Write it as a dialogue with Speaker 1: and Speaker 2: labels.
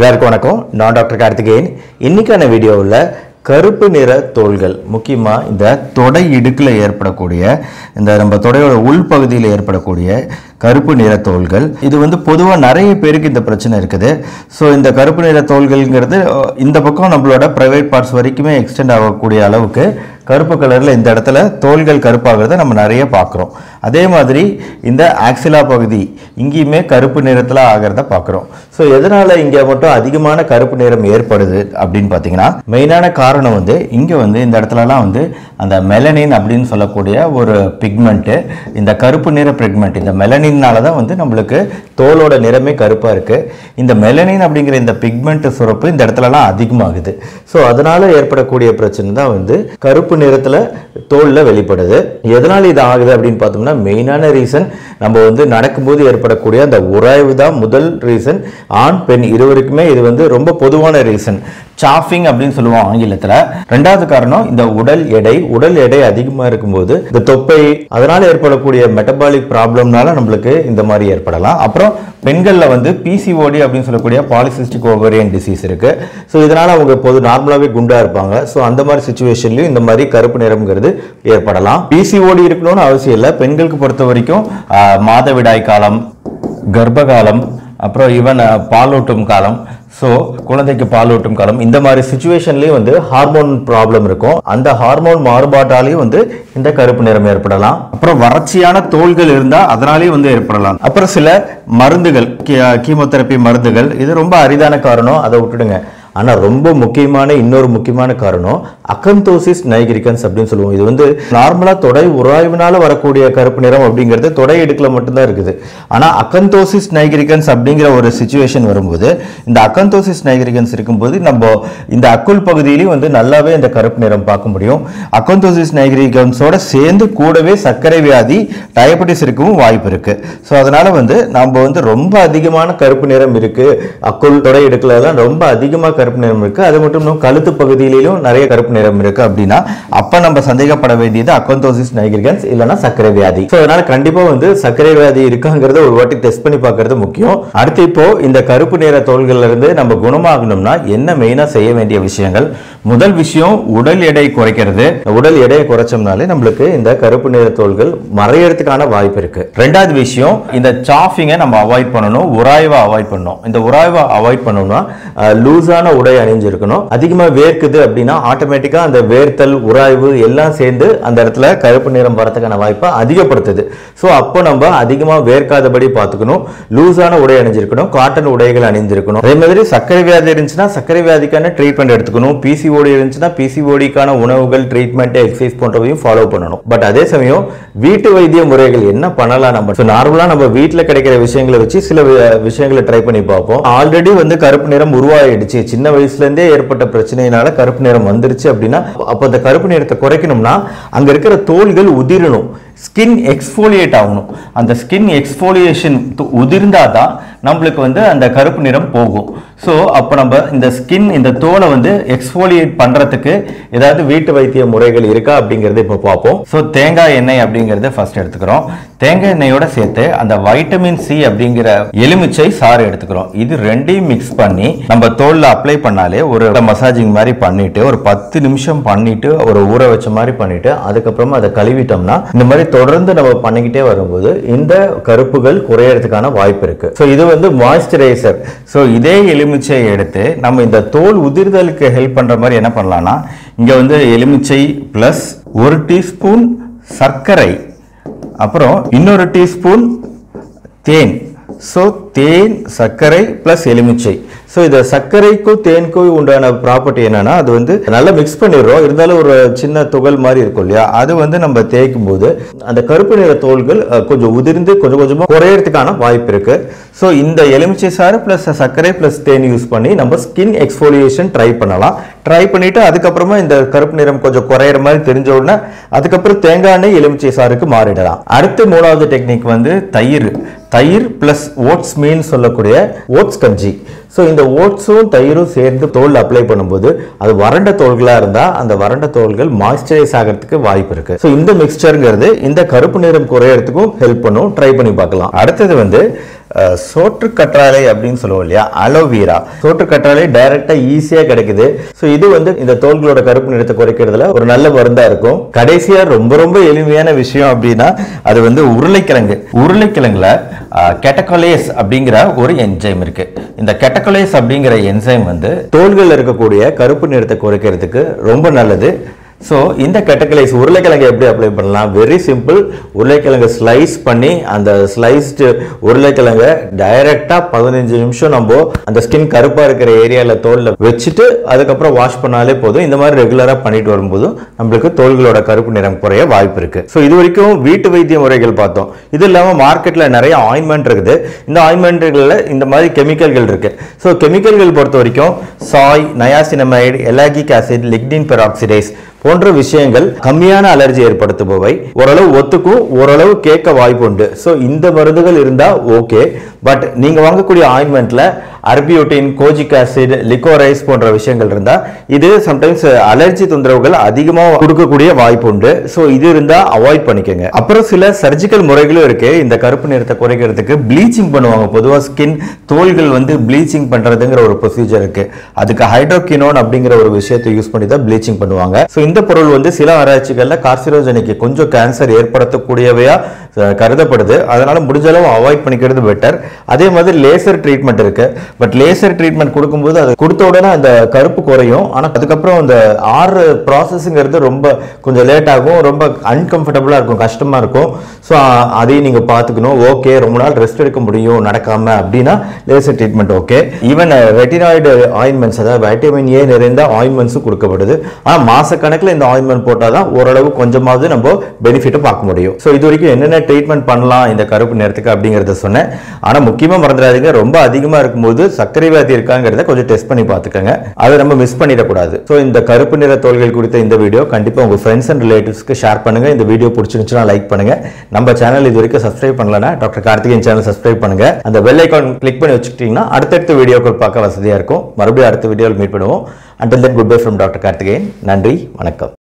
Speaker 1: எல்லாருக்கும் வணக்கம் நான் டாக்டர் கார்த்திகேயன் இன்னைக்கான வீடியோவில் கருப்பு நிற தோள்கள் முக்கியமாக இந்த தொடை இடுக்கில் ஏற்படக்கூடிய இந்த நம்ம தொடையோட உள்பகுதியில் ஏற்படக்கூடிய கருப்பு நிற தோள்கள் இது வந்து பொதுவாக நிறைய பேருக்கு இந்த பிரச்சனை இருக்குது ஸோ இந்த கருப்பு நிற தோள்கள்ங்கிறது அஹ், இந்த பக்கம் நம்மளோட ப்ரைவேட் பார்ட்ஸ் வரைக்குமே எக்ஸ்டெண்ட் ஆகக்கூடிய அளவுக்கு கருப்பு கலரில் இந்த இடத்துல தோள்கள் கருப்பாகிறத நம்ம நிறைய பார்க்குறோம் அதே மாதிரி இந்த ஆக்சிலா பகுதி இங்கேயுமே கருப்பு நிறத்தில் ஆகிறத பார்க்குறோம் ஸோ எதனால் இங்கே மட்டும் அதிகமான கருப்பு நிறம் ஏற்படுது அப்படின்னு பார்த்தீங்கன்னா மெயினான காரணம் வந்து இங்கே வந்து இந்த இடத்துலலாம் வந்து அந்த மெலனின் அப்படின்னு சொல்லக்கூடிய ஒரு பிக்மெண்ட்டு இந்த கருப்பு நிற பிக்மெண்ட் இந்த மெலனின்னால தான் வந்து நம்மளுக்கு தோலோட நிறமே கருப்பாக இருக்குது இந்த மெலனின் அப்படிங்கிற இந்த பிக்மெண்ட் சுரப்பு இந்த இடத்துலலாம் அதிகமாகுது ஸோ அதனால ஏற்படக்கூடிய பிரச்சனை தான் வந்து கருப்பு நிறத்தில் தோலில் வெளிப்படுது எதனால் இது ஆகுது அப்படின்னு பார்த்தோம்னா மெயினான ரீசன் நம்ம வந்து நடக்கும்போது ஏற்படக்கூடிய அந்த உராய்வு தான் முதல் ரீசன் ஆண் பெண் இருவருக்குமே இது வந்து ரொம்ப பொதுவான ரீசன் சாஃபிங் அப்படின்னு சொல்லுவோம் ஆங்கிலத்தில் ரெண்டாவது காரணம் இந்த உடல் எடை உடல் எடை அதிகமாக இருக்கும்போது இந்த தொப்பை அதனால ஏற்படக்கூடிய மெட்டபாலிக் ப்ராப்ளம்னால நம்மளுக்கு இந்த மாதிரி ஏற்படலாம் அப்புறம் பெண்களில் வந்து பிசிஓடி அப்படின்னு சொல்லக்கூடிய பாலிசிஸ்டிக் ஓவரியன் டிசீஸ் இருக்கு ஸோ இதனால அவங்க பொது நார்மலாகவே குண்டா இருப்பாங்க ஸோ அந்த மாதிரி சுச்சுவேஷன்லையும் இந்த மாதிரி கருப்பு நிறம்ங்கிறது ஏற்படலாம் பிசிஓடி இருக்கணும்னு அவசியம் இல்லை பெண்களுக்கு பொறுத்த வரைக்கும் ஆஹ், மாதவிடாய் காலம் கர்ப்பகாலம் அப்புறம் ஈவன் பாலூட்டும் காலம் ஸோ குழந்தைக்கு பாலூட்டும் காலம் இந்த மாதிரி சுச்சுவேஷன்லேயும் வந்து ஹார்மோன் ப்ராப்ளம் இருக்கும் அந்த ஹார்மோன் மாறுபாட்டாலேயும் வந்து இந்த கருப்பு நிறம் ஏற்படலாம் அப்புறம் வறட்சியான தோள்கள் இருந்தால் அதனாலேயும் வந்து ஏற்படலாம் அப்புறம் சில மருந்துகள் கீமோதெரப்பி மருந்துகள் இது ரொம்ப அரிதான காரணம் அதை விட்டுடுங்க ஆனால் ரொம்ப முக்கியமான இன்னொரு முக்கியமான காரணம் அக்கந்தோசிஸ் நைகிரிகன்ஸ் அப்படின்னு சொல்லுவோம் இது வந்து நார்மலாக தொடை உராய்வினால வரக்கூடிய கருப்பு நிறம் அப்படிங்கிறது தொடை இடுக்கில் மட்டும்தான் இருக்குது ஆனால் அக்கந்தோசிஸ் நைகிரிகன்ஸ் அப்படிங்கிற ஒரு சுச்சுவேஷன் வரும்போது இந்த அக்கந்தோசிஸ் நைகிரிகன்ஸ் இருக்கும்போது நம்ம இந்த அக்குள் பகுதியிலையும் வந்து நல்லாவே இந்த கருப்பு நிறம் பார்க்க முடியும் அக்கந்தோசிஸ் நைகிரிகன்ஸோட சேர்ந்து கூடவே சர்க்கரை வியாதி டயபெட்டிஸ் இருக்கவும் வாய்ப்பு இருக்கு ஸோ அதனால வந்து நம்ம வந்து ரொம்ப அதிகமான கருப்பு நிறம் இருக்கு அக்குள் தொடை இடுக்கில் எல்லாம் ரொம்ப அதிகமாக கருப்பு நிறம் இருக்கு அது மட்டும் இல்லாமல் கழுத்து பகுதியிலும் நிறைய கருப்பு நிறம் இருக்கு அப்படின்னா அப்ப நம்ம சந்தேகப்பட வேண்டியது அக்கந்தோசிஸ் நைகிரிகன்ஸ் இல்லைன்னா சர்க்கரை வியாதி ஸோ அதனால கண்டிப்பா வந்து சர்க்கரை வியாதி இருக்காங்கிறத ஒரு வாட்டி டெஸ்ட் பண்ணி பார்க்கறது முக்கியம் அடுத்து இப்போ இந்த கருப்பு நிற தோள்கள்ல இருந்து நம்ம குணமாகணும்னா என்ன மெயினா செய்ய வேண்டிய விஷயங்கள் முதல் விஷயம் உடல் எடை குறைக்கிறது உடல் எடையை குறைச்சோம்னாலே நம்மளுக்கு இந்த கருப்பு நிற தோள்கள் மறையறதுக்கான வாய்ப்பு இருக்கு ரெண்டாவது விஷயம் இந்த சாஃபிங்கை நம்ம அவாய்ட் பண்ணணும் உராய்வை அவாய்ட் பண்ணணும் இந்த உராய்வை அவாய்ட் பண்ணணும்னா லூஸான உடை அணிஞ்சிருக்கணும் அதிகமா வேர்க்குது அப்படின்னா ஆட்டோமேட்டிக்கா அந்த வேர்த்தல் உராய்வு எல்லாம் சேர்ந்து அந்த இடத்துல கருப்பு நிறம் வரதுக்கான வாய்ப்பை அதிகப்படுத்துது ஸோ அப்போ நம்ம அதிகமா வேர்க்காதபடி பார்த்துக்கணும் லூஸான உடை அணிஞ்சிருக்கணும் காட்டன் உடைகள் அணிஞ்சிருக்கணும் அதே மாதிரி சர்க்கரை வியாதி இருந்துச்சுன்னா சர்க்கரை வியாதிக்கான ட்ரீட்மெண்ட் எடுத்துக்கணும் பிசிஓடி இருந்துச்சுன்னா பிசிஓடிக்கான உணவுகள் ட்ரீட்மெண்ட் எக்ஸசைஸ் போன்றவையும் ஃபாலோ பண்ணணும் பட் அதே சமயம் வீட்டு வைத்திய முறைகள் என்ன பண்ணலாம் நம்ம ஸோ நார்மலாக நம்ம வீட்டில் கிடைக்கிற விஷயங்களை வச்சு சில வி- விஷயங்களை ட்ரை பண்ணி பார்ப்போம் ஆல்ரெடி வந்து கருப்பு நிறம் உருவாயிடுச்சு சின்ன வயசுல இருந்தே ஏற்பட்ட பிரச்சனையினால கருப்பு நிறம் வந்துருச்சு அப்படின்னா அப்போ அந்த கருப்பு நிறத்தை குறைக்கணும்னா அங்க இருக்கிற தோல்கள் உதிரணும் ஸ்கின் எக்ஸ்ஃபோலியேட் ஆகணும் அந்த ஸ்கின் எக்ஸ்ஃபோலியேஷன் உதிர்ந்தாதான் நம்மளுக்கு வந்து அந்த கருப்பு நிறம் போகும் ஸோ அப்போ நம்ம இந்த ஸ்கின் இந்த தோலை வந்து எக்ஸ்ஃபோலியேட் பண்றதுக்கு ஏதாவது வீட்டு வைத்திய முறைகள் இருக்கா அப்படிங்கறத இப்போ பார்ப்போம் ஸோ தேங்காய் எண்ணெய் அப்படிங்கறத ஃபர்ஸ்ட் எடுத்துக்கிறோம் தேங்காய் எண்ணெயோட சேர்த்து அந்த வைட்டமின் சி அப்படிங்கிற எலுமிச்சை சாறு எடுத்துக்கிறோம் இது ரெண்டையும் மிக்ஸ் பண்ணி நம்ம தோல்ல அப்ளை பண்ணாலே ஒரு மசாஜிங் மாதிரி பண்ணிட்டு ஒரு பத்து நிமிஷம் பண்ணிட்டு ஒரு ஊற வச்ச மாதிரி பண்ணிட்டு அதுக்கப்புறமா அதை கழுவிட்டோம்னா இந்த மாதிரி தொடர்ந்து நம்ம பண்ணிக்கிட்டே வரும்போது இந்த கருப்புகள் குறையறதுக்கான வாய்ப்பு இருக்கு ஸோ இது வந்து மாய்ஸ்சரைசர் ஸோ இதே எலுமிச்சை எடுத்து நம்ம இந்த தோல் உதிர்தலுக்கு ஹெல்ப் பண்ற மாதிரி என்ன பண்ணலாம்னா இங்க வந்து எலுமிச்சை பிளஸ் ஒரு டீஸ்பூன் சர்க்கரை அப்புறம் இன்னொரு டீஸ்பூன் தேன் ஸோ தேன் சர்க்கரை ப்ளஸ் எலுமிச்சை ஸோ இந்த சர்க்கரைக்கும் தேனுக்கும் உண்டான ப்ராப்பர்ட்டி என்னன்னா அது வந்து நல்லா மிக்ஸ் பண்ணிடுறோம் இருந்தாலும் ஒரு சின்ன துகள் மாதிரி இருக்கும் இல்லையா அது வந்து நம்ம தேய்க்கும் போது அந்த கருப்பு நிற தோல்கள் அஹ், கொஞ்சம் உதிர்ந்து கொஞ்சம் கொஞ்சமாக குறையறதுக்கான வாய்ப்பு இருக்கு ஸோ இந்த எலுமிச்சை சாறு ப்ளஸ் சர்க்கரை ப்ளஸ் தேன் யூஸ் பண்ணி நம்ம ஸ்கின் எக்ஸ்ஃபோலியேஷன் ட்ரை பண்ணலாம் ட்ரை பண்ணிட்டு அதுக்கப்புறமா இந்த கருப்பு நிறம் கொஞ்சம் குறையிற மாதிரி தெரிஞ்ச உடனே அதுக்கப்புறம் தேங்காய் எண்ணெய் எலுமிச்சை சாருக்கு மாறிடலாம் அடுத்து மூணாவது டெக்னிக் வந்து தயிர் தயிர் பிளஸ் ஓட்ஸ் மீன் சொல்லக்கூடிய ஓட்ஸ் கஞ்சி ஸோ இந்த ஓட்ஸும் தயிரும் சேர்ந்து தோல் அப்ளை பண்ணும்போது அது வறண்ட தோல்களா இருந்தா அந்த வறண்ட தோல்கள் மாய்ஸ்சரைஸ் ஆகிறதுக்கு வாய்ப்பு இருக்கு ஸோ இந்த மிக்சருங்கிறது இந்த கருப்பு நிறம் குறையறதுக்கும் ஹெல்ப் பண்ணும் ட்ரை பண்ணி பார்க்கலாம் அடுத்தது வந்து அஹ், சோற்று கற்றாழை அப்படின்னு சொல்லுவோம் இல்லையா அலோவேரா சோற்று கற்றாழை டைரக்டா ஈஸியா கிடைக்குது ஸோ இது வந்து இந்த தோல்களோட கருப்பு நிறத்தை குறைக்கிறதுல ஒரு நல்ல மருந்தா இருக்கும் கடைசியா ரொம்ப ரொம்ப எளிமையான விஷயம் அப்படின்னா அது வந்து உருளைக்கிழங்கு உருளைக்கிழங்குல கெட்டகொலேஸ் அப்படிங்கிற ஒரு என்சைம் இருக்கு இந்த கெட்டகொலேஸ் அப்படிங்கிற என்சைம் வந்து தோள்களில் இருக்கக்கூடிய கருப்பு நிறத்தை குறைக்கிறதுக்கு ரொம்ப நல்லது ஸோ இந்த கெட்டகலைஸ் உருளைக்கிழங்கு எப்படி அப்ளை பண்ணலாம் வெரி சிம்பிள் உருளைக்கிழங்கு ஸ்லைஸ் பண்ணி அந்த ஸ்லைஸ்டு உருளைக்கிழங்கை டைரெக்டாக பதினஞ்சு நிமிஷம் நம்ம அந்த ஸ்கின் கருப்பாக இருக்கிற ஏரியாவில் தோலில் வச்சுட்டு அதுக்கப்புறம் வாஷ் பண்ணாலே போதும் இந்த மாதிரி ரெகுலராக பண்ணிட்டு வரும்போது நம்மளுக்கு தோள்களோட கருப்பு நிறம் குறைய வாய்ப்பு இருக்கு ஸோ இது வரைக்கும் வீட்டு வைத்திய முறைகள் பார்த்தோம் இது இல்லாமல் மார்க்கெட்டில் நிறைய ஆயின்மெண்ட் இருக்குது இந்த ஆயின்மெண்ட்டுகளில் இந்த மாதிரி கெமிக்கல்கள் இருக்கு ஸோ கெமிக்கல்கள் பொறுத்த வரைக்கும் சாய் niacinamide ellagic acid lignin peroxidase போன்ற விஷயங்கள் கம்மியான அலர்ஜி ஏற்படுத்துபவை ஓரளவு ஒத்துக்கும் ஓரளவு கேட்க வாய்ப்பு உண்டு ஸோ இந்த மருந்துகள் இருந்தா ஓகே பட் நீங்க வாங்கக்கூடிய ஆயின்மெண்ட்ல அர்பியூட்டின் கோஜிக் ஆசிட் லிக்கோரைஸ் போன்ற விஷயங்கள் இருந்தா இது சம்டைம்ஸ் அலர்ஜி தொந்தரவுகள் அதிகமாக கொடுக்கக்கூடிய வாய்ப்பு உண்டு ஸோ இது இருந்தா அவாய்ட் பண்ணிக்கோங்க அப்புறம் சில சர்ஜிக்கல் முறைகளும் இருக்கு இந்த கருப்பு நிறத்தை குறைக்கிறதுக்கு ப்ளீச்சிங் பண்ணுவாங்க பொதுவாக ஸ்கின் தோள்கள் வந்து ப்ளீச்சிங் பண்றதுங்கிற ஒரு ப்ரொசீஜர் இருக்கு அதுக்கு ஹைட்ரோகினோன் அப்படிங்கிற ஒரு விஷயத்தை யூஸ் பண்ணி தான் ப்ளீச்சிங் பண்ணுவாங்க ஸோ இந்த பொருள் வந்து சில ஆராய்ச்சிகள்ல கார்சிரோஜனிக்கு கொஞ்சம் கேன்சர் ஏற்படுத்தக்கூடியவையா அஹ், கருதப்படுது அதனால முடிஞ்ச அளவு அவாய்ட் பண்ணிக்கிறது பெட்டர் அதே மாதிரி லேசர் ட்ரீட்மெண்ட் இருக்கு பட் லேசர் ட்ரீட்மெண்ட் கொடுக்கும்போது அது கொடுத்த உடனே அந்த கருப்பு குறையும் ஆனா அதுக்கப்புறம் அந்த ஆறு ப்ராசஸ்ங்கிறது ரொம்ப கொஞ்சம் லேட் ஆகும் ரொம்ப அன்கம்ஃபர்டபுளா இருக்கும் கஷ்டமா இருக்கும் ஸோ அதையும் நீங்க பார்த்துக்கணும் ஓகே ரொம்ப நாள் ரெஸ்ட் எடுக்க முடியும் நடக்காம அப்படின்னா laser treatment okay even retinoid ointments அதாவது வைட்டமின் ஏ நிறைந்த ஆயின்மெண்ட்ஸும் கொடுக்கப்படுது ஆனா மாசக்கணக்கில் இந்த ஆயின்மெண்ட் போட்டால் தான் ஓரளவு கொஞ்சமாவது நம்ம பெனிஃபிட்டை பார்க்க முடியும் ஸோ இது வரைக்கும் என்னென்ன ட்ரீட்மெண்ட் பண்ணலாம் இந்த கருப்பு நேரத்துக்கு அப்படிங்கிறத சொன்னேன் ஆனா முக்கியமா மறந்துடாதீங்க ரொம்ப அதிகமா இருக்கும்போது சர்க்கரை வியாதி இருக்காங்கிறத கொஞ்சம் டெஸ்ட் பண்ணி பார்த்துக்கோங்க அதை நம்ம மிஸ் பண்ணிடக்கூடாது ஸோ இந்த கருப்பு நிற தோள்கள் குறித்த இந்த வீடியோ கண்டிப்பா உங்க ஃப்ரெண்ட்ஸ் அண்ட் ரிலேட்டிவ்ஸ்க்கு ஷேர் பண்ணுங்க இந்த வீடியோ பிடிச்சிருந்துச்சுன்னா லைக் பண்ணுங்க நம்ம சேனல் இது வரைக்கும் சப்ஸ்கிரைப் பண்ணலன்னா டாக்டர் கார்த்திகேயன் சேனல் சப்ஸ்கிரைப் பண்ணுங்க அந்த பெல் ஐக்கான் கிளிக் பண்ணி வச்சுக்கிட்டீங்கன்னா அடுத்தடுத்த வீடியோக்கள் பார்க்க வசதியா இருக்கும் மறுபடியும் அடுத்த வீடியோவில் மீட் பண்ணுவோம் until then goodbye from doctor Karthikeyan நன்றி வணக்கம்